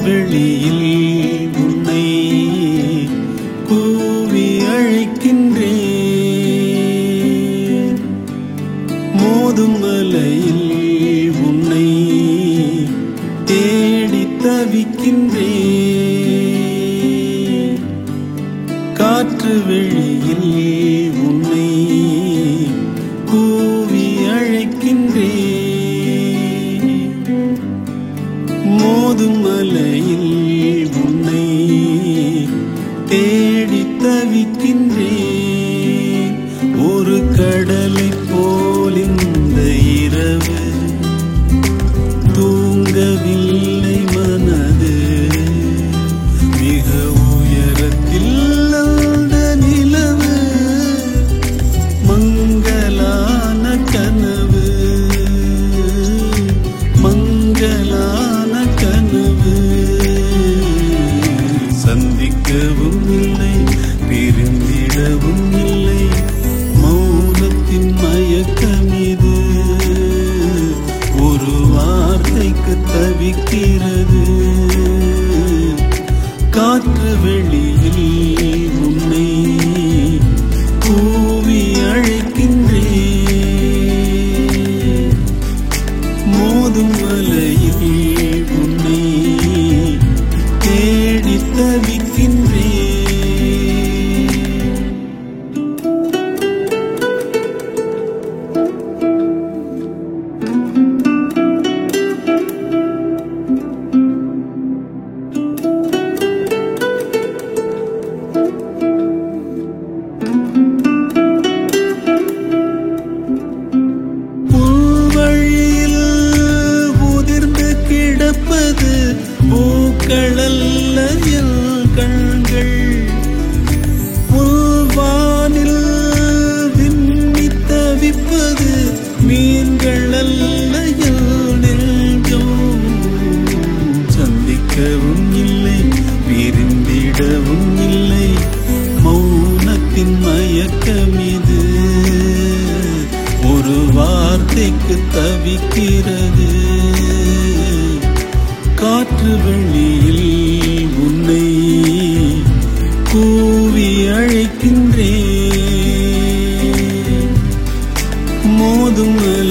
வெளியில் உன்னை கூவி அழைக்கின்றேன் மோதும் மலையில் உன்னை தேடி தவிக்கின்றேன் காற்று வெளியில் உன்னை கூவி அழைக்கின்றேன் மோதும் மலையில் உன்னை தேடி தவிக்கின்றேன் ஒரு கடலை போல் இந்த இரவு தூங்கவில்லை மனது மிக உயரத்தில் அந்த நிலவு மங்கலான கனவு மங்கலான கனவு சந்திக்கவும் இல்லை பிரிந்திடவும் இல்லை மௌனத்தின் மயக்கம் இது ஒரு வார்த்தைக்கு தவிக்கிறது காற்று வெளியில் உன்னை கூவி அழைக்கின்றேன் மோதும் மலையில் உன்னை தேடி தவிக்கின்றேன் புல்வழியில் உதிர்ந்து கிடப்பது பூக்களல்ல என் கண்கள் புல்வானில் விம்மி தவிப்பது மீன்கள் அல்ல என் நெஞ்சம் சந்திக்கவும் இல்லை விரும்பிடவும் இல்லை மௌனத்தின் மயக்கம் இது ஒரு வார்த்தைக்கு தவிக்கிறது காற்று வெளியில் உன்னை கூவி அழைக்கின்றேன் மோதும்